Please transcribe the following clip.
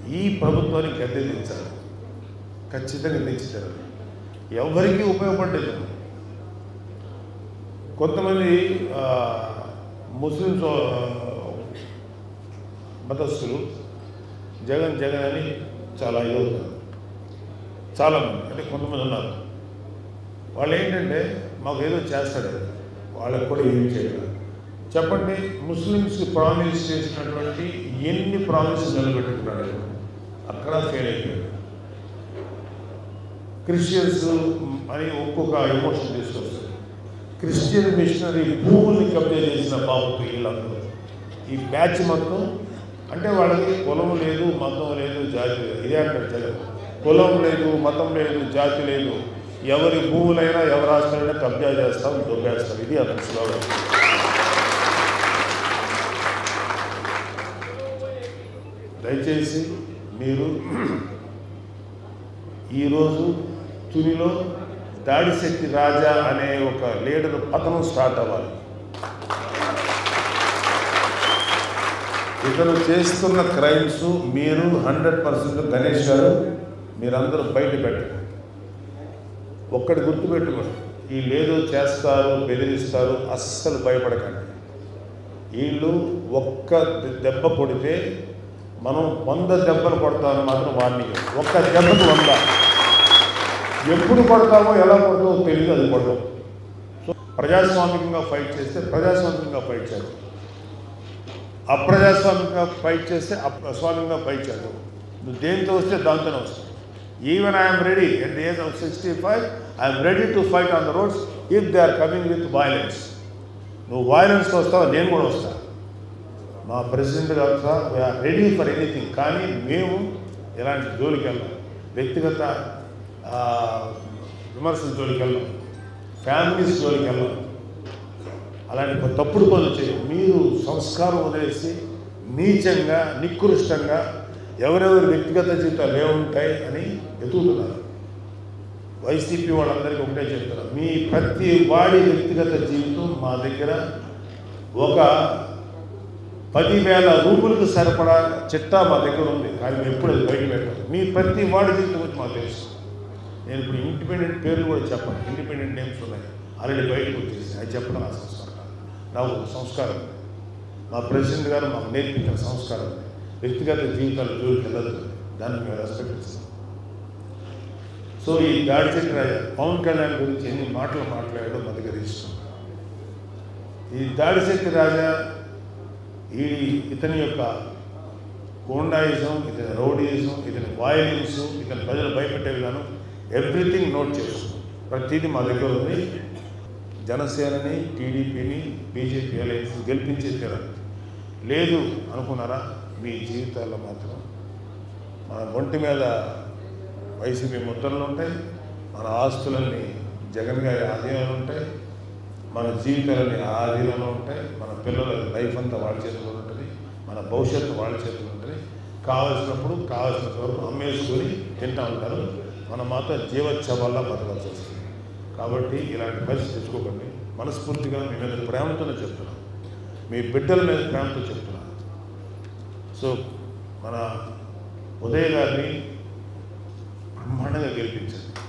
ఈ ప్రభుత్వానికి గద్దె దించాలి ఖచ్చితంగా దించుతారు ఎవరికీ ఉపయోగపడలేదు కొంతమంది ఆ, ముస్లిమ్స్ ఆ, మతస్థులు జగన్ జగన్ అని చాలా ఇదవుతారు చాలామంది అంటే కొంతమంది ఉన్నారు వాళ్ళు ఏంటంటే మాకు ఏదో చేస్తాడు వాళ్ళకి కూడా ఏం చేయలేదు చెప్పండి ముస్లిమ్స్కి ప్రామిస్ చేసినటువంటి ఎన్ని ప్రామిస్ నిలబెట్టుకున్నాడు అక్కడ ఫెయిల్ అయిపోయాడు క్రిస్టియన్స్ అని ఒక్కొక్క ఎమోషన్ తీసుకొస్తారు క్రిస్టియన్ మిషనరీ భూముల్ని కబ్జా చేసిన బాబుకు వీళ్ళందరూ ఈ బ్యాచ్ మొత్తం అంటే వాళ్ళకి కులం లేదు మతం లేదు జాతి లేదు ఇదే అంటారు జగన్ కులం లేదు మతం లేదు జాతి లేదు ఎవరి భూములైనా ఎవరి ఆస్తులైనా కబ్జా చేస్తాం దొబ్బేస్తాం ఇది అతని స్లోగన్ దయచేసి మీరు ఈరోజు తునిలో దాడిశెట్టి రాజా అనే ఒక లీడర్ పతనం స్టార్ట్ అవ్వాలి ఇతను చేస్తున్న క్రైమ్స్ మీరు హండ్రెడ్ పర్సెంట్ గణేష్ గారు మీరందరూ బయట పెట్టండి ఒక్కటి గుర్తుపెట్టుకోండి వీళ్ళు ఏదో చేస్తారు బెదిరిస్తారు అస్సలు భయపడకండి వీళ్ళు ఒక్క దెబ్బ కొడితే మనం వంద దెబ్బలు కొడతామని మాత్రం వార్నింగ్ ఒక్క దెబ్బకు వంద ఎప్పుడు కొడతామో ఎలా కొడతామో తెలియదు అది కొడతాం సో ప్రజాస్వామికంగా ఫైట్ చేస్తే ప్రజాస్వామికంగా ఫైట్ చేద్దాం అప్రజాస్వామికంగా ఫైట్ చేస్తే అప్రస్వామికంగా ఫైట్ చేద్దాం నువ్వు దేంతో వస్తే దాంతోనే వస్తావు even I'm ready at the age of sixty five I'm ready to fight on the roads if they are coming with violence నువ్వు వైలెన్స్తో వస్తావు నేను కూడా వస్తా మా ప్రెసిడెంట్ గారు sir we're ready for anything కానీ మేము ఎలాంటి జోలికి వెళ్ళాం వ్యక్తిగత ఆ, విమర్శల జోలికి వెళ్ళాం ఫ్యామిలీస్ జోలికి వెళ్ళాం అలాంటి ఒక తప్పుడు పనులు చేయం మీరు సంస్కారం వదిలేసి నీచంగా నికృష్టంగా ఎవరెవరి వ్యక్తిగత జీవితాలు ఏముంటాయి అని ఎదుగుతున్నారు వైసీపీ వాళ్ళందరికీ ఒకటే చెప్తున్నారు మీ ప్రతి వాడి వ్యక్తిగత జీవితం మా దగ్గర ఒక పదివేల రూపులకు సరిపడా చిట్టా మా దగ్గర ఉంది కానీ మేము ఎప్పుడు అది బయట పెట్టాం మీ ప్రతి వాడి జీవితం గురించి మాకు తెలుసు నేను ఇప్పుడు ఇండిపెండెంట్ పేర్లు కూడా చెప్పను ఇండిపెండెంట్ నేమ్స్ ఉన్నాయి ఆల్రెడీ బయటకు వచ్చేసి అది చెప్పడం నా సంస్కారం కాదు. నాకు ఒక సంస్కారం ఉంది. మా ప్రెసిడెంట్ గారు మాకు నేర్పించిన సంస్కారం ఉంది. వ్యక్తిగత జీవితాలు జోలికి వెళ్ళదు దాన్ని మేము రెస్పెక్ట్ ఇస్తాం సో ఈ దాడిచెట్టు రాజా పవన్ కళ్యాణ్ గురించి ఎన్ని మాటలు మాట్లాడాడో మా దగ్గర ఇష్టం ఈ దాడిశెట్టి రాజా ఈ ఇతని యొక్క గోండాయిజం ఇతని రౌడీయిజం ఇతని వాయలెన్స్ ఇతని ప్రజలు భయపెట్టే విధానం ఎవ్రీథింగ్ నోట్ చేసుకున్నాం ప్రతిదీ మా దగ్గర ఉంది జనసేనని టీడీపీని బీజేపీ అలయన్స్ గెలిపించే తీరాలి లేదు అనుకున్నారా మీ జీవితాల్లో మాత్రం మన ఒంటి మీద వైసీపీ ముద్రలు ఉంటాయి మన ఆస్తులన్నీ జగన్ గారి ఆధీనంలో ఉంటాయి మన జీవితాలన్నీ ఆ ఆధీనంలో ఉంటాయి మన పిల్లల లైఫ్ అంతా వాళ్ళ చేతిలో ఉంటుంది మన భవిష్యత్తు వాళ్ళ చేతిలో ఉంటుంది కావలసినప్పుడు కావలసినంత వరకు అమ్మేసుకొని తింటా ఉంటారు మనం మాత్రం జీవోత్సవాల్లో బతకాల్సి వస్తుంది కాబట్టి ఇలాంటి పరిస్థితి తెచ్చుకోకండి మనస్ఫూర్తిగా మీ మీద ప్రేమతోనే చెప్తున్నాను మీ బిడ్డల మీద ప్రేమతో చెప్తున్నాను సో మన ఉదయ్ గారిని బ్రహ్మాండంగా గెలిపించండి